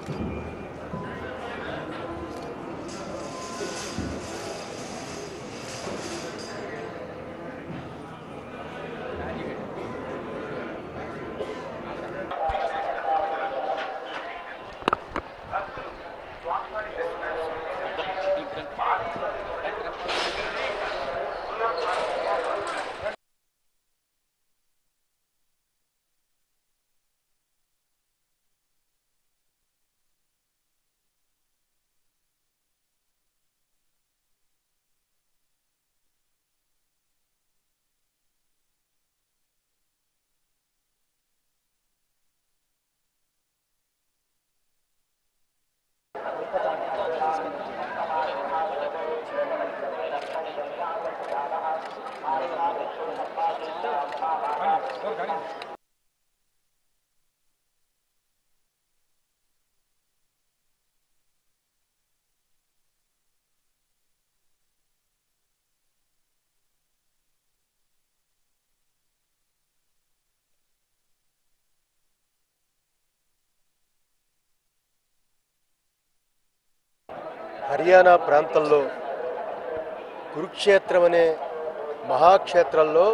హర్యానా ప్రాంతంలో కురుక్షేత్రం అనే మహాక్షేత్రంలో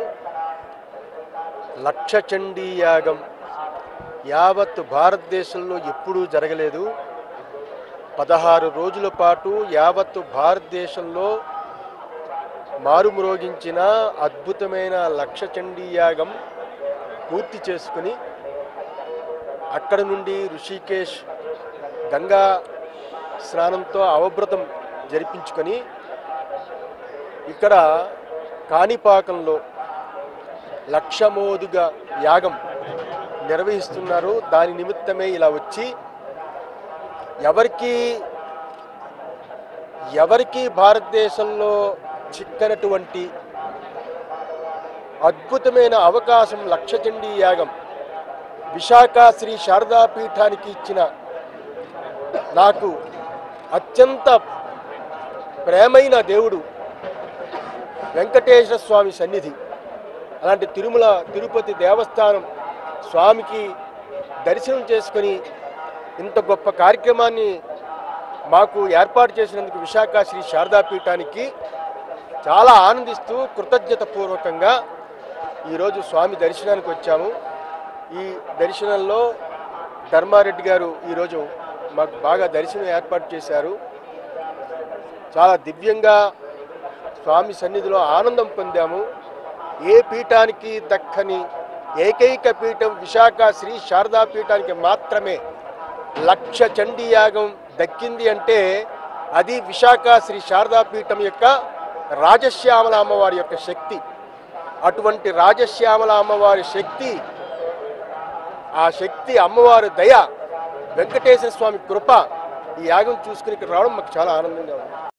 లక్ష చండీ యాగం యావత్ భారతదేశంలో ఎప్పుడూ జరగలేదు పదహారు రోజుల పాటు యావత్ భారతదేశంలో మారుమ్రోగించిన అద్భుతమైన లక్ష చండీ యాగం పూర్తి చేసుకుని అక్కడ నుండి ఋషికేశ్ గంగా స్నానంతో అవభృతం జరిపించుకొని ఇక్కడ కాణిపాకంలో లక్షమోదుగా యాగం నిర్వహిస్తున్నారు దాని నిమిత్తమే ఇలా వచ్చి ఎవరికి ఎవరికి భారతదేశంలో చిక్కనటువంటి అద్భుతమైన అవకాశం లక్షచండీ యాగం విశాఖ శ్రీ శారదా పీఠానికి ఇచ్చిన నాకు అత్యంత ప్రేమైన దేవుడు వెంకటేశ్వర స్వామి సన్నిధి అలాంటి తిరుమల తిరుపతి దేవస్థానం స్వామికి దర్శనం చేసుకొని ఇంత గొప్ప కార్యక్రమాన్ని మాకు ఏర్పాటు చేసినందుకు విశాఖ శ్రీ శారదా పీఠానికి చాలా ఆనందిస్తూ కృతజ్ఞత పూర్వకంగా ఈరోజు స్వామి దర్శనానికి వచ్చాము ఈ దర్శనంలో ధర్మారెడ్డి గారు ఈరోజు మాకు బాగా దర్శనం ఏర్పాటు చేశారు చాలా దివ్యంగా స్వామి సన్నిధిలో ఆనందం పొందాము ఏ పీఠానికి దక్కని ఏకైక పీఠం విశాఖ శ్రీ శారదా పీఠానికి మాత్రమే లక్ష చండీ యాగం దక్కింది అంటే అది విశాఖ శ్రీ శారదా పీఠం యొక్క రాజశ్యామల అమ్మవారి యొక్క శక్తి అటువంటి రాజశ్యామల అమ్మవారి శక్తి ఆ శక్తి అమ్మవారి దయ వెంకటేశ్వర స్వామి కృప ఈ యాగం చూసుకుని ఇక్కడ రావడం మాకు చాలా ఆనందంగా ఉంది